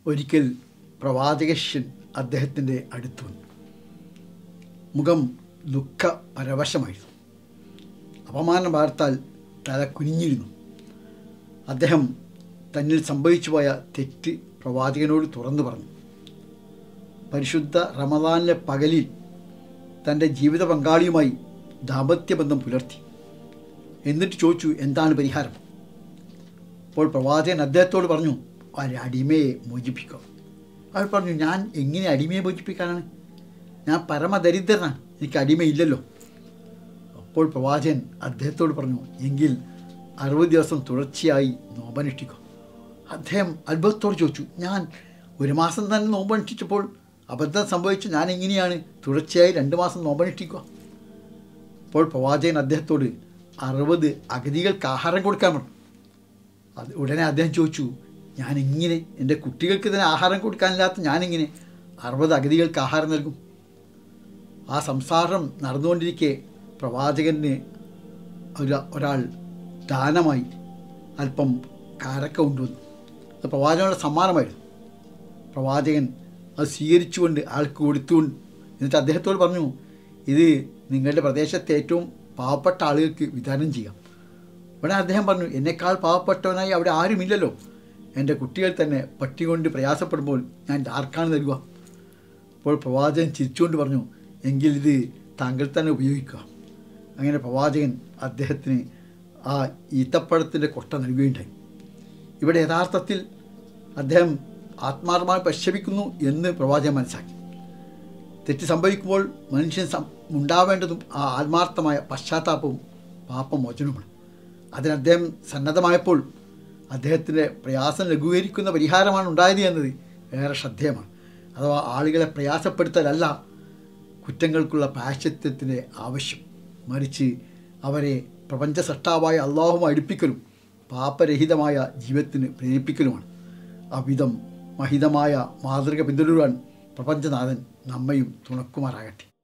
ഒരിക്കൽ പ്രവാചകഷ്യൻ അദ്ദേഹത്തിൻ്റെ അടുത്ത് വന്നു മുഖം ദുഃഖ പരവശമായിരുന്നു അപമാന വാർത്താൽ തല കുനിഞ്ഞിരുന്നു അദ്ദേഹം തന്നിൽ സംഭവിച്ചു പോയ തെറ്റ് പ്രവാചകനോട് തുറന്നു പറഞ്ഞു പരിശുദ്ധ റമദാനിലെ പകലിൽ തൻ്റെ ജീവിത പങ്കാളിയുമായി ദാമ്പത്യബന്ധം പുലർത്തി എന്നിട്ട് ചോദിച്ചു എന്താണ് പരിഹാരം അപ്പോൾ പ്രവാചകൻ അദ്ദേഹത്തോട് പറഞ്ഞു ഒരു അടിമയെ മോചിപ്പിക്കുക അയാൾ പറഞ്ഞു ഞാൻ എങ്ങനെ അടിമയെ മോചിപ്പിക്കാനാണ് ഞാൻ പരമദരിദ്രനാണ് എനിക്ക് അടിമയില്ലല്ലോ അപ്പോൾ പ്രവാചകൻ അദ്ദേഹത്തോട് പറഞ്ഞു എങ്കിൽ അറുപത് ദിവസം തുടർച്ചയായി നോമ്പനുഷ്ഠിക്കും അദ്ദേഹം അത്ഭുതത്തോട് ചോദിച്ചു ഞാൻ ഒരു മാസം തന്നെ നോമ്പനുഷ്ഠിച്ചപ്പോൾ അബദ്ധം സംഭവിച്ചു ഞാൻ എങ്ങനെയാണ് തുടർച്ചയായി രണ്ട് മാസം നോമ്പനുഷ്ഠിക്കുക അപ്പോൾ പ്രവാചകൻ അദ്ദേഹത്തോട് അറുപത് അഗതികൾക്ക് ആഹാരം കൊടുക്കാൻ പറഞ്ഞു അത് ഉടനെ അദ്ദേഹം ചോദിച്ചു ഞാൻ എങ്ങനെ എൻ്റെ കുട്ടികൾക്ക് തന്നെ ആഹാരം കൊടുക്കാനില്ലാത്ത ഞാനെങ്ങനെ അറുപത് അഗതികൾക്ക് ആഹാരം നൽകും ആ സംസാരം നടന്നുകൊണ്ടിരിക്കെ പ്രവാചകന് ഒരു ഒരാൾ ദാനമായി അല്പം കാരക്ക കൊണ്ടുവന്നു അത് പ്രവാചകനുള്ള സമ്മാനമായിരുന്നു പ്രവാചകൻ അത് സ്വീകരിച്ചുകൊണ്ട് ആൾക്ക് കൊടുത്തുകൊണ്ട് എന്നിട്ട് അദ്ദേഹത്തോട് പറഞ്ഞു ഇത് നിങ്ങളുടെ പ്രദേശത്തെ ഏറ്റവും പാവപ്പെട്ട ആളുകൾക്ക് വിതരണം ചെയ്യാം ഉടനെ അദ്ദേഹം പറഞ്ഞു എന്നെക്കാൾ പാവപ്പെട്ടവനായി അവിടെ ആരുമില്ലല്ലോ എൻ്റെ കുട്ടികൾ തന്നെ പട്ടി കൊണ്ട് പ്രയാസപ്പെടുമ്പോൾ ഞാൻ ആർക്കാണ് നൽകുക അപ്പോൾ പ്രവാചകൻ ചിരിച്ചുകൊണ്ട് പറഞ്ഞു എങ്കിൽ ഇത് താങ്കൾ തന്നെ ഉപയോഗിക്കുക അങ്ങനെ പ്രവാചകൻ അദ്ദേഹത്തിന് ആ ഈത്തപ്പഴത്തിൻ്റെ കൊട്ട നൽകുകയുണ്ടായി ഇവിടെ യഥാർത്ഥത്തിൽ അദ്ദേഹം ആത്മാർത്ഥമായി പരിശ്രമിക്കുന്നു എന്ന് പ്രവാചകൻ മനസ്സിലാക്കി തെറ്റ് സംഭവിക്കുമ്പോൾ മനുഷ്യൻ സം ഉണ്ടാവേണ്ടതും ആ ആത്മാർത്ഥമായ പശ്ചാത്താപവും പാപമോചനവുമാണ് അതിന് അദ്ദേഹം സന്നദ്ധമായപ്പോൾ അദ്ദേഹത്തിൻ്റെ പ്രയാസം ലഘൂകരിക്കുന്ന പരിഹാരമാണ് ഉണ്ടായത് എന്നത് ഏറെ ശ്രദ്ധേയമാണ് അഥവാ ആളുകളെ പ്രയാസപ്പെടുത്തലല്ല കുറ്റങ്ങൾക്കുള്ള പ്രായശ്ചിത്വത്തിൻ്റെ ആവശ്യം മറിച്ച് അവരെ പ്രപഞ്ച സട്ടാവായ അള്ളാഹുമായി അടുപ്പിക്കലും പാപരഹിതമായ ജീവിതത്തിന് പ്രേരിപ്പിക്കലുമാണ് അവിധം മഹിതമായ മാതൃക പിന്തുടരുവാൻ പ്രപഞ്ചനാഥൻ നമ്മയും തുണക്കുമാറാകട്ടെ